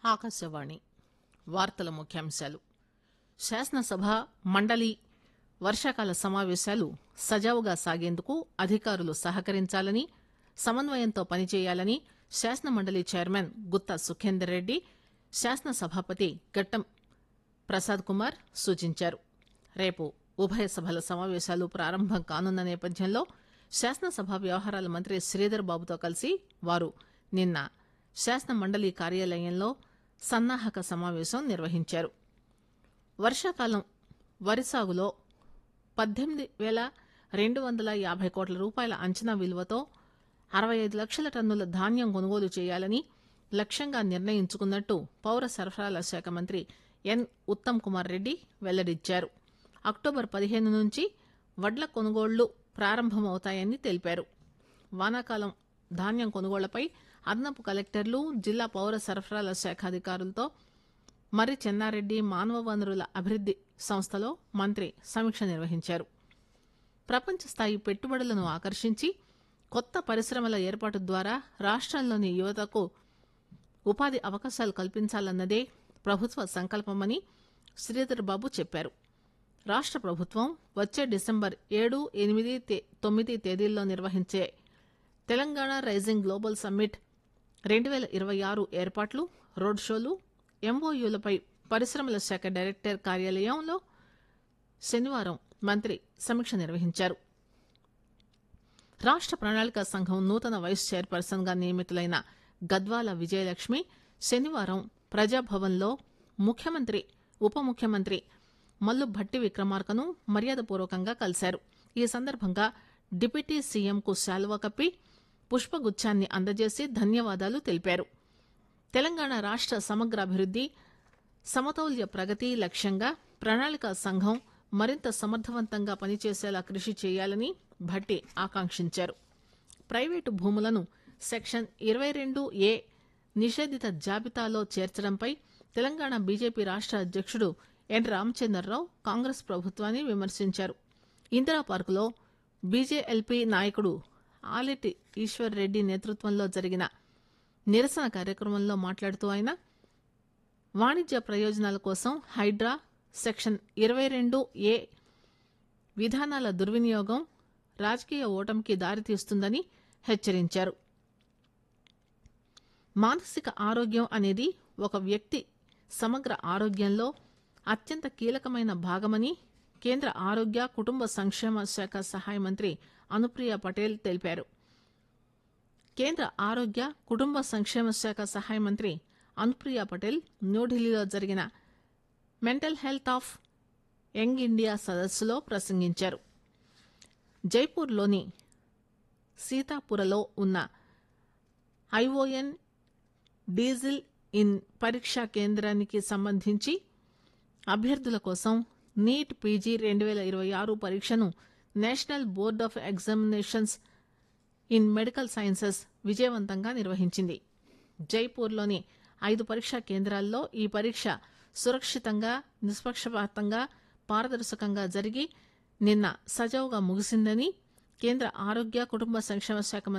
ఆకాశవాణి వార్తల ముఖ్యాంశాలు శాసనసభ మండలి వర్షాకాల సమావేశాలు సజావుగా సాగేందుకు అధికారులు సహకరించాలని సమన్వయంతో పనిచేయాలని శాసనమండలి చైర్మన్ గుత్తా సుఖేందర్ రెడ్డి శాసనసభాపతి గట్టం ప్రసాద్ కుమార్ సూచించారు రేపు ఉభయ సభల సమావేశాలు ప్రారంభం కానున్న నేపథ్యంలో శాసనసభ వ్యవహారాల మంత్రి శ్రీధర్ బాబుతో కలిసి వారు నిన్న శాసన మండలి కార్యాలయంలో సన్నాహక సమావేశం నిర్వహించారు వర్షాకాలం వరి సాగులో పద్దెనిమిది పేల రెండు వందల యాభై కోట్ల రూపాయల అంచనా విలువతో అరవై ఐదు లక్షల టన్నుల ధాన్యం కొనుగోలు చేయాలని లక్ష్యంగా నిర్ణయించుకున్నట్టు పౌర సరఫరాల శాఖ మంత్రి ఎన్ ఉత్తమ్ కుమార్ రెడ్డి వెల్లడించారు అక్టోబర్ పదిహేను నుంచి వడ్ల కొనుగోళ్లు ప్రారంభమవుతాయని తెలిపారు వానాకాలం ధాన్యం కొనుగోళ్లపై అదనపు కలెక్టర్లు జిల్లా పౌర సరఫరాల శాఖ అధికారులతో మర్రి చెన్నారెడ్డి మానవ వనరుల అభివృద్ది సంస్థలో మంత్రి సమీక్ష నిర్వహించారు ప్రపంచ స్థాయి పెట్టుబడులను ఆకర్షించి కొత్త పరిశ్రమల ఏర్పాటు ద్వారా రాష్ట్రంలోని యువతకు ఉపాధి అవకాశాలు కల్పించాలన్నదే ప్రభుత్వ సంకల్పమని శ్రీధర్ బాబు చెప్పారు రాష్ట్ర ప్రభుత్వం వచ్చే డిసెంబర్ ఏడు ఎనిమిది తే- తొమ్మిది తేదీల్లో నిర్వహించే తెలంగాణ రైజింగ్ గ్లోబల్ సమ్మిట్ రెండు వేల ఇరవై ఆరు ఏర్పాట్లు రోడ్ షోలు ఎంఓయూలపై పరిశ్రమల శాఖ డైరెక్టర్ కార్యాలయంలో శనివారం మంత్రి సమీక్ష నిర్వహించారు రాష్ట్ర ప్రణాళిక సంఘం నూతన వైస్ చైర్పర్సన్ గా నియమితులైన గద్వాల విజయలక్ష్మి శనివారం ప్రజాభవన్లో ముఖ్యమంత్రి ఉప ముఖ్యమంత్రి మల్లు భట్టి విక్రమార్కను మర్యాదపూర్వకంగా కలిశారు ఈ సందర్భంగా డిప్యూటీ సీఎంకు శాలువా కప్పి పుష్పగుచ్చాన్ని అందజేసి ధన్యవాదాలు తెలిపారు తెలంగాణ రాష్ట్ర సమగ్ర అభివృద్ది సమతౌల్య ప్రగతి లక్ష్యంగా ప్రణాళిక సంఘం మరింత సమర్థవంతంగా పనిచేసేలా కృషి చేయాలని భట్టి ఆకాంక్షించారు ప్రైవేటు భూములను సెక్షన్ ఇరవై రెండు ఏ నిషేధిత జాబితాలో చేర్చడంపై తెలంగాణ బీజేపీ రాష్ట్ర అధ్యక్షుడు ఎన్ రామచంద్రరావు కాంగ్రెస్ ప్రభుత్వాన్ని విమర్శించారు ఇందిరా పార్కులో బీజేఎల్పీ నాయకుడు ఆలెటి ఈశ్వర్ రెడ్డి నేతృత్వంలో జరిగిన నిరసన కార్యక్రమంలో మాట్లాడుతూ ఆయన వాణిజ్య ప్రయోజనాల కోసం హైడ్రా సెక్షన్ ఇరవై రెండు ఏ విధానాల దుర్వినియోగం రాజకీయ ఓటమికి దారితీస్తుందని హెచ్చరించారు మానసిక ఆరోగ్యం అనేది ఒక వ్యక్తి సమగ్ర ఆరోగ్యంలో అత్యంత కీలకమైన భాగమని కేంద్ర ఆరోగ్య కుటుంబ సంక్షేమ శాఖ సహాయ మంత్రి అనుప్రియ పటేల్ తెలిపారు కేంద్ర ఆరోగ్య కుటుంబ సంక్షేమ శాఖ సహాయ మంత్రి అనుప్రియ పటేల్ న్యూఢిల్లీలో జరిగిన mental health of young India సదస్సులో ప్రసంగించారు జైపూర్లోని సీతాపురలో ఉన్న ఐఓఎన్ డీజిల్ ఇన్ పరీక్షా కేంద్రానికి సంబంధించి అభ్యర్థుల కోసం నీట్ పీజీ రెండు వేల ఇరవై ఆరు పరీక్షను national board of examinations in medical sciences విజయవంతంగా నిర్వహించింది జైపూర్లోని ఐదు పరీక్షా కేంద్రాల్లో ఈ పరీక్ష సురక్షితంగా నిష్పక్షపాతంగా పారదర్శకంగా జరిగి నిన్న సజావుగా ముగిసిందని కేంద్ర ఆరోగ్య కుటుంబ సంక్షేమ శాఖ మంత్రి